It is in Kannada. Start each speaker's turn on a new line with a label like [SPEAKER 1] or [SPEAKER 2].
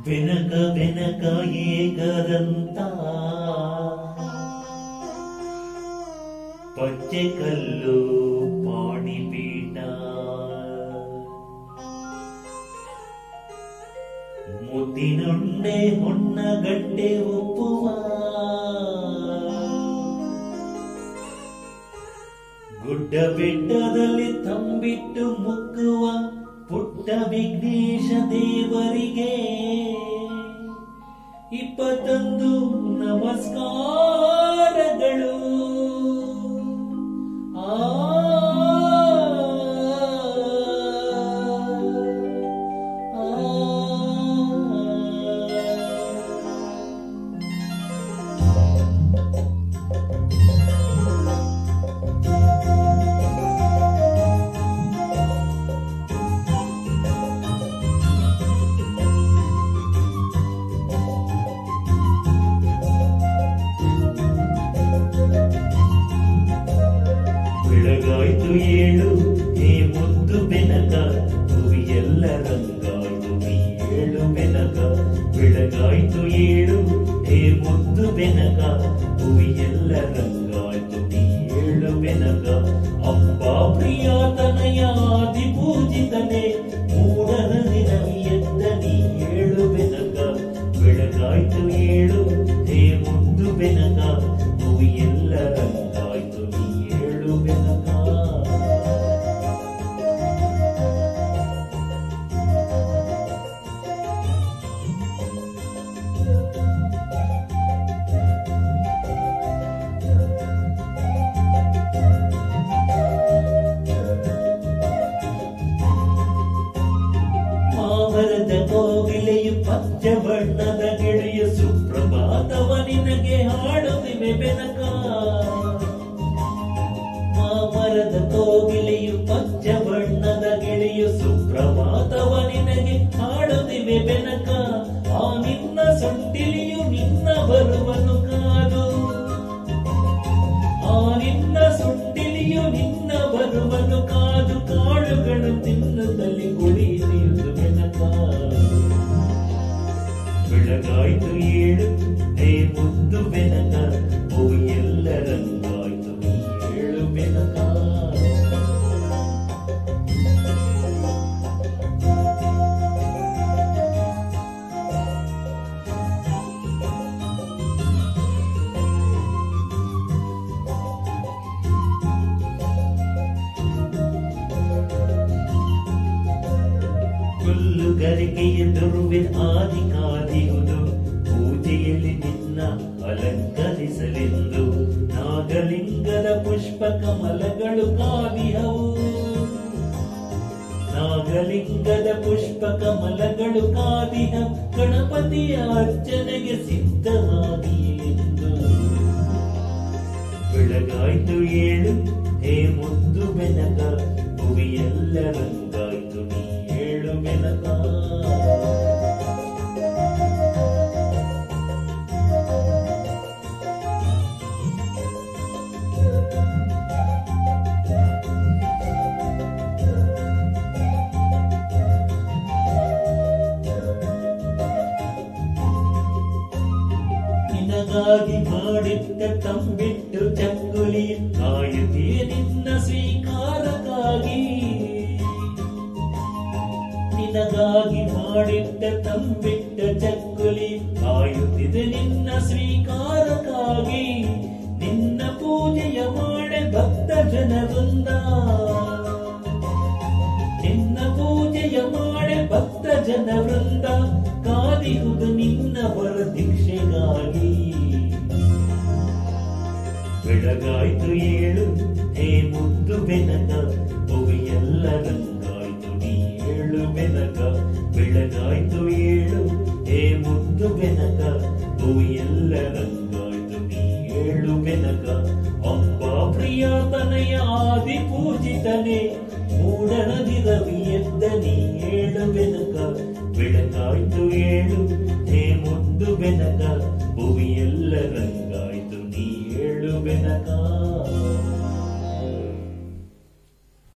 [SPEAKER 1] ಬೆನಕ ಬೆನಕ ಏಗದಂತ ಪಚ್ಚೆ ಕಲ್ಲು ಪಾಣಿಪೀಠ ಮುದ್ದಿನುಂಡೆ ಹೊನ್ನಗಡ್ಡೆ ಒಪ್ಪುವ ಗುಡ್ಡ ಬೆಟ್ಟದಲ್ಲಿ ತಂಬಿಟ್ಟು ಮುಕ್ಕುವ ಪುಟ್ಟ ವಿಘ್ನೇಶ ದೇವರಿಗೆ ಇಪ್ಪತ್ತೊಂದು ನಮಸ್ಕಾರಗಳು ಆ ಬೆಳಗಾಯ್ತು ಏಳು ಏ ಮುದ್ದು ಬೆನಕ ಭುವಿ ಎಲ್ಲ ರಂಗಾಯ್ತು ನೀ ಏಳು ಬೆನಕ ಬೆಳಗಾಯ್ತು ಏಳು ಏ ಮುದ್ದು ಬೆನಕ ಭುವಿ ಎಲ್ಲ ರಂಗಾಯ್ತು ನೀ ಏಳು ಬೆನಕ ಅಂಬಾ ಪ್ರಿಯಾತನಯ ಆದಿ ಪೂಜಿತನೆ ಮೂಡನ ದಿನವಿ ಎದ್ದ ನೀ ಏಳು ಬೆನಕ ಬೆಳಗಾಯ್ತು ಏಳು ಹೇ ಮುದ್ದು ಬೆನಕ ಭುವಿ ಎಲ್ಲ ರಂಗಾಯ್ತು ನೀ ಏಳು ಬೆನಕ ಮಾವರದ ಕೋಗಿಲೆಯು ಪಚ್ಚ ಬಣ್ಣದ ಗಿಳಿಯು ಸುಪ್ರಭಾತವ ನಿನಗೆ ಹಾಡುತ್ತಿವೆ ಬೆನಕ ಮಾಮರದ ಕೋಗಿಲೆಯು ಪಚ್ಚ ಬಣ್ಣದ ಗಿಳಿಯು ಸುಪ್ರಭಾತವ ನಿನಗೆ ಹಾಡುತ್ತಿವೆ ಬೆನಕ ಆ ನಿನ್ನ ಸೊಂಟಿಲಿಯು ನಿನ್ನ ಬರುವನು ಕಾದು ಆ ನಿನ್ನ ಸೊಂಟಿಲಿಯು ನಿನ್ನ ಬರುವನು ಕಾದು ಕಾಳುಗಳು ತಿನ್ನುತ್ತಲಿ ಕುಡಿಯುವುದು ಬೆನಕ ಬೆಳಗಾಯ್ತು ಏಳು ಹೇ ಮುದ್ದು ಬೆನಕ ಓ ಎಲ್ಲ ರಂಗಾಯ್ತು ನೀ ಏಳು ಬೆನಕ ಹುಲ್ಲುಗರಿಕೆಯ ದುರ್ವೆ ಆದಿ ಕಾದಿರುವುದು ಪೂಜೆಯಲ್ಲಿ ನಿನ್ನ ಅಲಂಕರಿಸಲೆಂದು ನಾಗಲಿಂಗದ ಪುಷ್ಪ ಕಮಲಗಳು ಕಾದಿಹವು ನಾಗಲಿಂಗದ ಪುಷ್ಪ ಕಮಲಗಳು ಕಾದಿಹ ಗಣಪತಿಯ ಅರ್ಚನೆಗೆ ಸಿದ್ಧವಾಗಿಯೆಂದು ಬೆಳಗಾಯ್ತು ಏಳು ಹೇ ಮುದ್ದು ಬೆನಕ ಭುವಿಯೆಲ್ಲ ರಂಗಾಯ್ತು ನೀ ಏಳು ಬೆನಕ ನಿನಗಾಗಿ ಮಾಡಿಟ್ಟ ತಂಬಿಟ್ಟು ಚಂಗುಲಿ ಕಾಯುತ್ತೀಯ ನಿನ್ನ ಸ್ವೀಕಾರಕ್ಕಾಗಿ ನಿನಗಾಗಿ ಮಾಡಿಟ್ಟ ತಂಬಿಟ್ಟ ಚಕ್ಕುಲಿ ಕಾಯುತ್ತಿದೆ ನಿನ್ನ ಸ್ವೀಕಾರಕ್ಕಾಗಿ ನಿನ್ನ ಪೂಜೆಯ ಮಾಡೆ ಭಕ್ತ ಜನವೃಂದ ನಿನ್ನ ಪೂಜೆಯ ಮಾಡೆ ಭಕ್ತ ಜನವೃಂದ ಕಾದಿರುವುದು ನಿನ್ನ ವರ ದೀಕ್ಷೆಗಾಗಿ ಬೆಳಗಾಯ್ತು ಏಳು ಹೇ ಮುದ್ದು ಬೆನಕ ಭುವಿಯೆಲ್ಲ ರಂಗಾಯ್ತು ನೀ ಏಳು ಬೆನಕ ಬೆಳಗಾಯ್ತು ಏಳು ಹೇ ಮುದ್ದು ಬೆನಕ ಭುವಿಯೆಲ್ಲ ರಂಗಾಯ್ತು ನೀ ಏಳು ಬೆನಕ ಅಂಬಾ ಪ್ರಿಯತನಯ ಆದಿ ಪೂಜಿತನೆ ಮೂಡಣದಿ ರವಿ ಎದ್ದ ನೀ ಏಳು ಬೆನಕ ಬೆಳಕಾಯ್ತು ಏಳು ಹೇ ಮುದ್ದು ಬೆನಕ ಭುವಿಯೆಲ್ಲ ರಂಗಾಯ್ತು ನೀ ಏಳು ಬೆನಕ